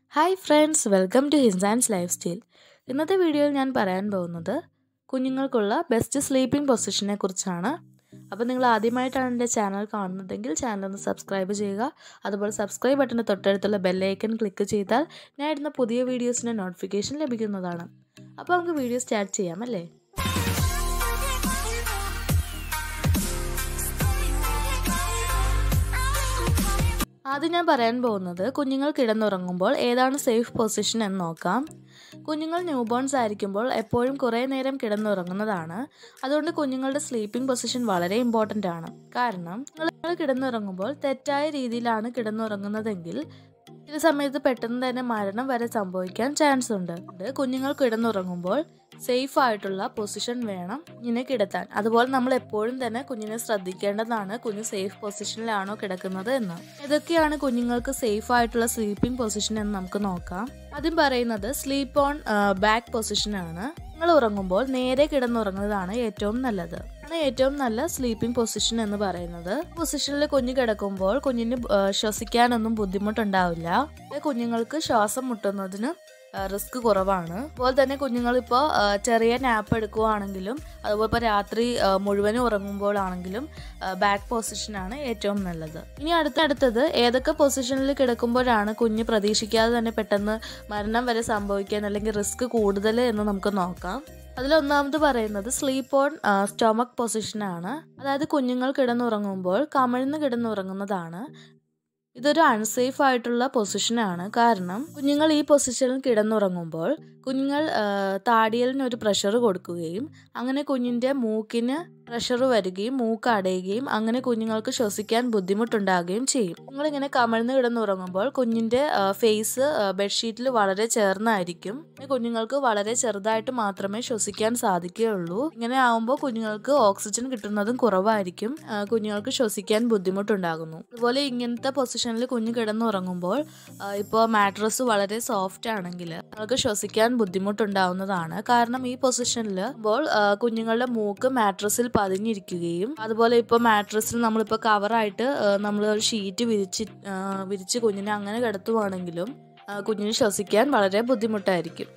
hi friends welcome to ഹിൻസാൻസ് lifestyle ഇന്നത്തെ വീഡിയോയിൽ ഞാൻ പറയാൻ പോകുന്നത് കുഞ്ഞുങ്ങൾക്കുള്ള ബെസ്റ്റ് സ്ലീപ്പിംഗ് പൊസിഷനെ കുറിച്ചാണ് അപ്പോൾ നിങ്ങൾ ആദ്യമായിട്ടാണ് എൻ്റെ ചാനൽ കാണുന്നതെങ്കിൽ ചാനൽ ഒന്ന് സബ്സ്ക്രൈബ് ചെയ്യുക അതുപോലെ സബ്സ്ക്രൈബ് ബട്ടൻ്റെ തൊട്ടടുത്തുള്ള ബെല്ലൈക്കൺ ക്ലിക്ക് ചെയ്താൽ ഞാൻ ഇടുന്ന പുതിയ വീഡിയോസിൻ്റെ നോട്ടിഫിക്കേഷൻ ലഭിക്കുന്നതാണ് അപ്പോൾ നമുക്ക് വീഡിയോ സ്റ്റാർട്ട് ചെയ്യാം അല്ലേ ആദ്യം ഞാൻ പറയാൻ പോകുന്നത് കുഞ്ഞുങ്ങൾ കിടന്നുറങ്ങുമ്പോൾ ഏതാണ് സേഫ് പൊസിഷൻ എന്ന് നോക്കാം കുഞ്ഞുങ്ങൾ ന്യൂബോൺസ് ആയിരിക്കുമ്പോൾ എപ്പോഴും കുറേ നേരം കിടന്നുറങ്ങുന്നതാണ് അതുകൊണ്ട് കുഞ്ഞുങ്ങളുടെ സ്ലീപ്പിംഗ് പൊസിഷൻ വളരെ ഇമ്പോർട്ടൻ്റ് ആണ് കാരണം നിങ്ങൾ കിടന്നുറങ്ങുമ്പോൾ തെറ്റായ രീതിയിലാണ് കിടന്നുറങ്ങുന്നതെങ്കിൽ ചില സമയത്ത് പെട്ടെന്ന് തന്നെ മരണം വരെ സംഭവിക്കാൻ ചാൻസ് ഉണ്ട് കുഞ്ഞുങ്ങൾ കിടന്നുറങ്ങുമ്പോൾ സേഫ് ആയിട്ടുള്ള പൊസിഷൻ വേണം കുഞ്ഞിനെ കിടത്താൻ അതുപോലെ നമ്മൾ എപ്പോഴും തന്നെ കുഞ്ഞിനെ ശ്രദ്ധിക്കേണ്ടതാണ് കുഞ്ഞ് സേഫ് പൊസിഷനിലാണോ കിടക്കുന്നത് എന്ന് ഇതൊക്കെയാണ് കുഞ്ഞുങ്ങൾക്ക് സേഫ് ആയിട്ടുള്ള സ്ലീപ്പിംഗ് പൊസിഷൻ എന്ന് നമുക്ക് നോക്കാം ആദ്യം പറയുന്നത് സ്ലീപ്പ് ഓൺ ബാക്ക് പൊസിഷൻ ആണ് നിങ്ങൾ ഉറങ്ങുമ്പോൾ നേരെ കിടന്നുറങ്ങുന്നതാണ് ഏറ്റവും നല്ലത് ആണ് ഏറ്റവും നല്ല സ്ലീപ്പിംഗ് പൊസിഷൻ എന്ന് പറയുന്നത് പൊസിഷനിൽ കുഞ്ഞ് കിടക്കുമ്പോൾ കുഞ്ഞിന് ശ്വസിക്കാനൊന്നും ബുദ്ധിമുട്ടുണ്ടാവില്ല കുഞ്ഞുങ്ങൾക്ക് ശ്വാസം മുട്ടുന്നതിന് റിസ്ക് കുറവാണ് അതുപോലെ തന്നെ കുഞ്ഞുങ്ങൾ ഇപ്പോൾ ചെറിയ നാപ്പ് എടുക്കുവാണെങ്കിലും അതുപോലെ ഇപ്പോൾ രാത്രി മുഴുവനും ഉറങ്ങുമ്പോഴാണെങ്കിലും ബാക്ക് പൊസിഷനാണ് ഏറ്റവും നല്ലത് ഇനി അടുത്തടുത്തത് ഏതൊക്കെ പൊസിഷനിൽ കിടക്കുമ്പോഴാണ് കുഞ്ഞ് പ്രതീക്ഷിക്കാതെ തന്നെ പെട്ടെന്ന് മരണം വരെ സംഭവിക്കാൻ അല്ലെങ്കിൽ റിസ്ക് കൂടുതൽ എന്ന് നമുക്ക് നോക്കാം അതിലൊന്നാമത് പറയുന്നത് സ്ലീപ്പ് ഓൺ സ്റ്റൊമക് പൊസിഷനാണ് അതായത് കുഞ്ഞുങ്ങൾ കിടന്നുറങ്ങുമ്പോൾ കമിഴ്ന്ന് കിടന്നുറങ്ങുന്നതാണ് ഇതൊരു അൺസേഫ് ആയിട്ടുള്ള പൊസിഷനാണ് കാരണം കുഞ്ഞുങ്ങൾ ഈ പൊസിഷനിൽ കിടന്നുറങ്ങുമ്പോൾ കുഞ്ഞുങ്ങൾ താടിയലിന് ഒരു പ്രഷർ കൊടുക്കുകയും അങ്ങനെ കുഞ്ഞിൻ്റെ മൂക്കിന് പ്രഷർ വരികയും മൂക്ക് അടയുകയും അങ്ങനെ കുഞ്ഞുങ്ങൾക്ക് ശ്വസിക്കാൻ ബുദ്ധിമുട്ടുണ്ടാകുകയും ചെയ്യും നിങ്ങളിങ്ങനെ കമിഴ്ന്ന് കിടന്നുറങ്ങുമ്പോൾ കുഞ്ഞിൻ്റെ ഫേസ് ബെഡ്ഷീറ്റിൽ വളരെ ചേർന്നായിരിക്കും കുഞ്ഞുങ്ങൾക്ക് വളരെ ചെറുതായിട്ട് മാത്രമേ ശ്വസിക്കാൻ സാധിക്കുകയുള്ളൂ ഇങ്ങനെ ആവുമ്പോൾ കുഞ്ഞുങ്ങൾക്ക് ഓക്സിജൻ കിട്ടുന്നതും കുറവായിരിക്കും കുഞ്ഞുങ്ങൾക്ക് ശ്വസിക്കാൻ ബുദ്ധിമുട്ടുണ്ടാകുന്നു അതുപോലെ ഇങ്ങനത്തെ പൊസിഷനിൽ കുഞ്ഞ് കിടന്നുറങ്ങുമ്പോൾ ഇപ്പോൾ മാട്രസ് വളരെ സോഫ്റ്റ് ആണെങ്കിൽ നിങ്ങൾക്ക് ശ്വസിക്കാൻ ബുദ്ധിമുട്ടുണ്ടാവുന്നതാണ് കാരണം ഈ പൊസിഷനിൽ ഇപ്പോൾ കുഞ്ഞുങ്ങളുടെ മൂക്ക് മാട്രസിൽ പതിഞ്ഞിരിക്കുകയും അതുപോലെ ഇപ്പോൾ മാട്രസിൽ നമ്മളിപ്പോൾ കവറായിട്ട് നമ്മൾ ഒരു ഷീറ്റ് വിരിച്ച് വിരിച്ച് കുഞ്ഞിനെ അങ്ങനെ കിടത്തുവാണെങ്കിലും കുഞ്ഞിന് ശ്വസിക്കാൻ വളരെ ബുദ്ധിമുട്ടായിരിക്കും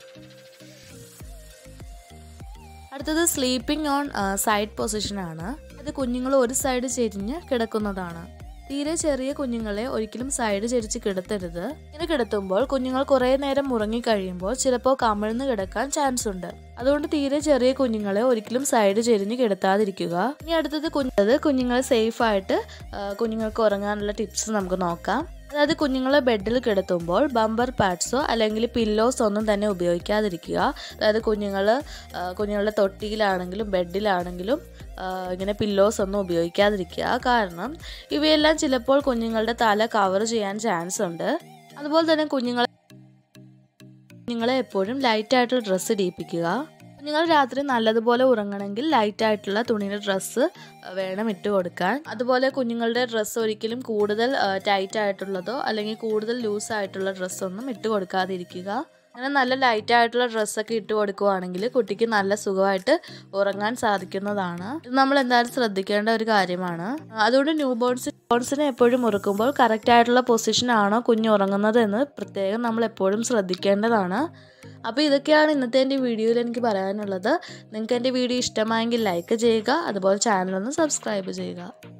അടുത്തത് സ്ലീപ്പിംഗ് ഓൺ സൈഡ് പൊസിഷനാണ് അത് കുഞ്ഞുങ്ങൾ ഒരു സൈഡ് ചെരിഞ്ഞ് കിടക്കുന്നതാണ് തീരെ ചെറിയ കുഞ്ഞുങ്ങളെ ഒരിക്കലും സൈഡ് ചരിച്ച് കിടത്തരുത് ഇങ്ങനെ കിടത്തുമ്പോൾ കുഞ്ഞുങ്ങൾ കുറേ നേരം ഉറങ്ങിക്കഴിയുമ്പോൾ ചിലപ്പോൾ കമിഴ്ന്ന് കിടക്കാൻ ചാൻസ് ഉണ്ട് അതുകൊണ്ട് തീരെ ചെറിയ കുഞ്ഞുങ്ങളെ ഒരിക്കലും സൈഡ് ചെരിഞ്ഞ് കിടത്താതിരിക്കുക ഇനി അടുത്തത് കുഞ്ഞത് കുഞ്ഞുങ്ങളെ സേഫ് ആയിട്ട് കുഞ്ഞുങ്ങൾക്ക് ഉറങ്ങാനുള്ള ടിപ്സ് നമുക്ക് നോക്കാം അതായത് കുഞ്ഞുങ്ങളെ ബെഡിൽ കിടത്തുമ്പോൾ ബമ്പർ പാഡ്സോ അല്ലെങ്കിൽ പില്ലോസോ ഒന്നും തന്നെ ഉപയോഗിക്കാതിരിക്കുക അതായത് കുഞ്ഞുങ്ങൾ കുഞ്ഞുങ്ങളുടെ തൊട്ടിയിലാണെങ്കിലും ബെഡിലാണെങ്കിലും ഇങ്ങനെ പില്ലോസ് ഒന്നും ഉപയോഗിക്കാതിരിക്കുക കാരണം ഇവയെല്ലാം ചിലപ്പോൾ കുഞ്ഞുങ്ങളുടെ തല കവർ ചെയ്യാൻ ചാൻസ് ഉണ്ട് അതുപോലെ തന്നെ കുഞ്ഞുങ്ങളെ കുഞ്ഞുങ്ങളെ എപ്പോഴും ലൈറ്റ് ആയിട്ടുള്ള ഡ്രസ്സ് ഇടിയിപ്പിക്കുക കുഞ്ഞുങ്ങൾ രാത്രി നല്ലതുപോലെ ഉറങ്ങണമെങ്കിൽ ലൈറ്റ് ആയിട്ടുള്ള തുണിയുടെ ഡ്രസ്സ് വേണം ഇട്ട് കൊടുക്കാൻ അതുപോലെ കുഞ്ഞുങ്ങളുടെ ഡ്രസ്സ് ഒരിക്കലും കൂടുതൽ ടൈറ്റ് ആയിട്ടുള്ളതോ അല്ലെങ്കിൽ കൂടുതൽ ലൂസ് ആയിട്ടുള്ള ഡ്രസ്സൊന്നും ഇട്ട് കൊടുക്കാതിരിക്കുക അങ്ങനെ നല്ല ലൈറ്റ് ആയിട്ടുള്ള ഡ്രസ്സൊക്കെ ഇട്ട് കൊടുക്കുവാണെങ്കിൽ കുട്ടിക്ക് നല്ല സുഖമായിട്ട് ഉറങ്ങാൻ സാധിക്കുന്നതാണ് ഇത് നമ്മൾ എന്തായാലും ശ്രദ്ധിക്കേണ്ട ഒരു കാര്യമാണ് അതുകൊണ്ട് ന്യൂ ബോൺസ് ബോൺസിനെ എപ്പോഴും ഉറക്കുമ്പോൾ കറക്റ്റ് ആയിട്ടുള്ള പൊസിഷൻ ആണോ കുഞ്ഞ് ഉറങ്ങുന്നത് എന്ന് പ്രത്യേകം നമ്മൾ എപ്പോഴും ശ്രദ്ധിക്കേണ്ടതാണ് അപ്പോൾ ഇതൊക്കെയാണ് ഇന്നത്തെ എൻ്റെ വീഡിയോയിൽ എനിക്ക് പറയാനുള്ളത് നിങ്ങൾക്ക് എൻ്റെ വീഡിയോ ഇഷ്ടമായെങ്കിൽ ലൈക്ക് ചെയ്യുക അതുപോലെ ചാനലൊന്ന് സബ്സ്ക്രൈബ് ചെയ്യുക